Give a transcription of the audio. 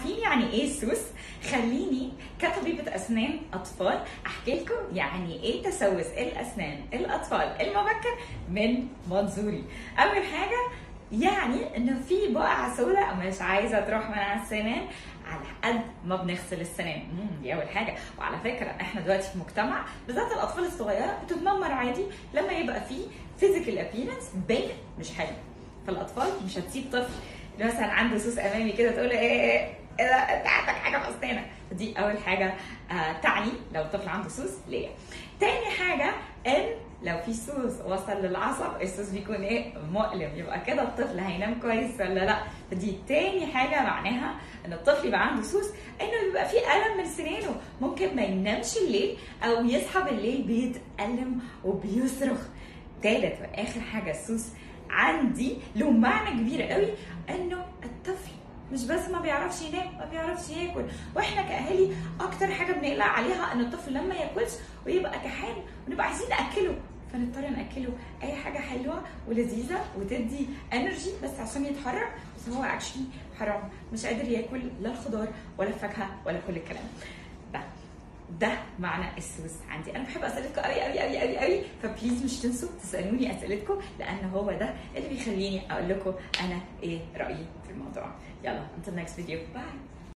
عارفين يعني ايه السوس خليني كطبيبة اسنان اطفال احكي لكم يعني ايه تسوس الاسنان الاطفال المبكر من منظوري اول حاجة يعني انه في بقعة سوداء مش عايزة تروح من على السنان على قد ما بنغسل السنان مم، دي اول حاجه وعلى فكره احنا دلوقتي في مجتمع بالذات الاطفال الصغيره بتتنمر عادي لما يبقى فيه فيزيكال ابييرنس باين مش حلو فالاطفال مش هتسيب طفل مثلا عنده سوس امامي كده تقول له ايه ايه ايه ده انت عندك حاجه في اسنانك دي اول حاجه آه تعني لو الطفل عنده سوس ليه تاني حاجه ان لو في سوس وصل للعصب السوس بيكون ايه مؤلم يبقى كده الطفل هينام كويس ولا لا فدي تاني حاجه معناها ان الطفل يبقى عنده سوس انه بيبقى فيه الم من سنانه ممكن ما ينامش الليل او يصحى بالليل بيتالم وبيصرخ تالت واخر حاجه السوس عندي له معنى كبير قوي انه الطفل مش بس ما بيعرفش ينام ما بيعرفش ياكل واحنا كاهالي اكتر حاجه بنقلق عليها ان الطفل لما ياكلش ويبقى كحان ونبقى عايزين ناكله فنضطر ناكله اي حاجه حلوه ولذيذه وتدي انرجي بس عشان يتحرك بس هو اكشلي حرام مش قادر ياكل لا الخضار ولا الفاكهه ولا كل الكلام ده ده معنى السوس عندي انا بحب اسئلتكم قوي قوي قوي قوي قوي فبليز مش تنسوا تسالوني اسئلتكم لان هو ده اللي بيخليني اقول لكم انا ايه رايي في الموضوع يلا until next video bye